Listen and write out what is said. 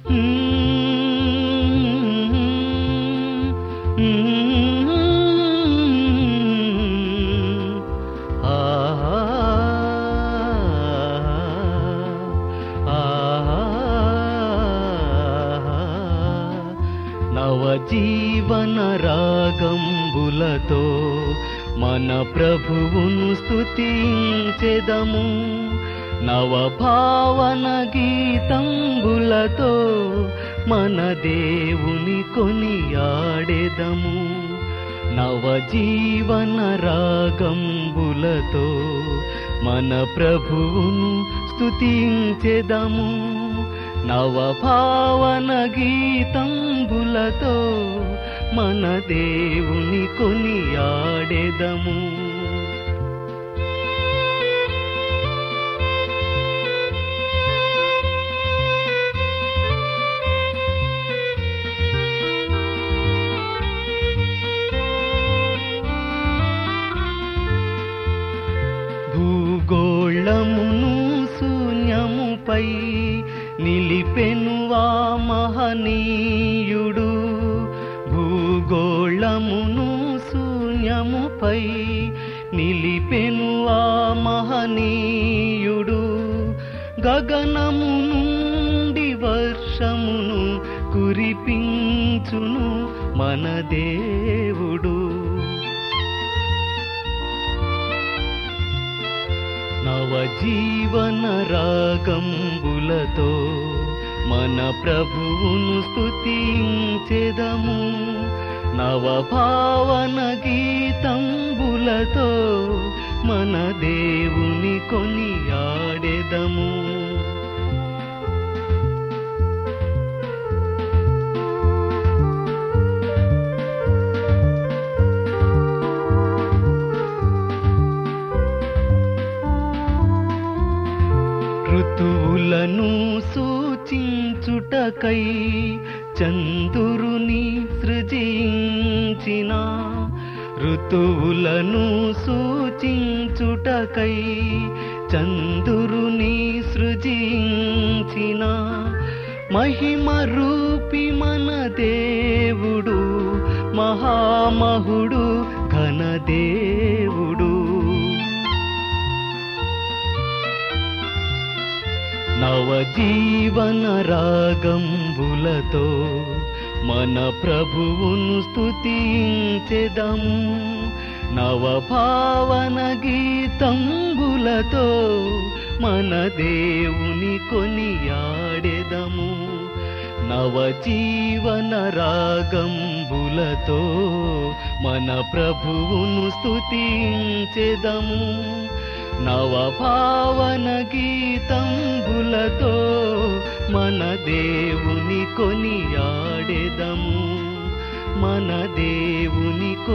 నవజీవన రాగంబులతో మన ప్రభువును స్తుతించెదము నవభావన గీతంబులతో మన దేవుని కొనియాడెదము నవజీవన రాగంబులతో మన ప్రభువును స్తుతించెదము నవభావన గీతంబులతో మన దేవుని కొనియాడెదము భూగోళమును శూన్యముపై నిలిపెను ఆ మహనీయుడు భూగోళమును శూన్యముపై నిలిపెను ఆ మహనీయుడు గగనము నుండి వర్షమును కురిపించును మన దేవుడు నవజీవన రాగంబులతో మన ప్రభువును స్తుతించెదము నవభావన గీతంబులతో మన దేవుని కొనియాడెదము ఋతువులను సూచించుటకై చందురుని సృజించిన ఋతువులను సూచించుటకై చందురుని సృజించిన మహిమ రూపి మన దేవుడు మహామహుడు ఘనదేవుడు నవజీవన రాగంబులతో మన ప్రభువును స్తుతించెదము నవభావన గీతంబులతో మన దేవుని కొనియాడెదము నవజీవన రాగంబులతో మన ప్రభువును స్తుతించెదము నవభావన గీతంబులతో మన దేవుని కొనియాడెదము మన దేవుని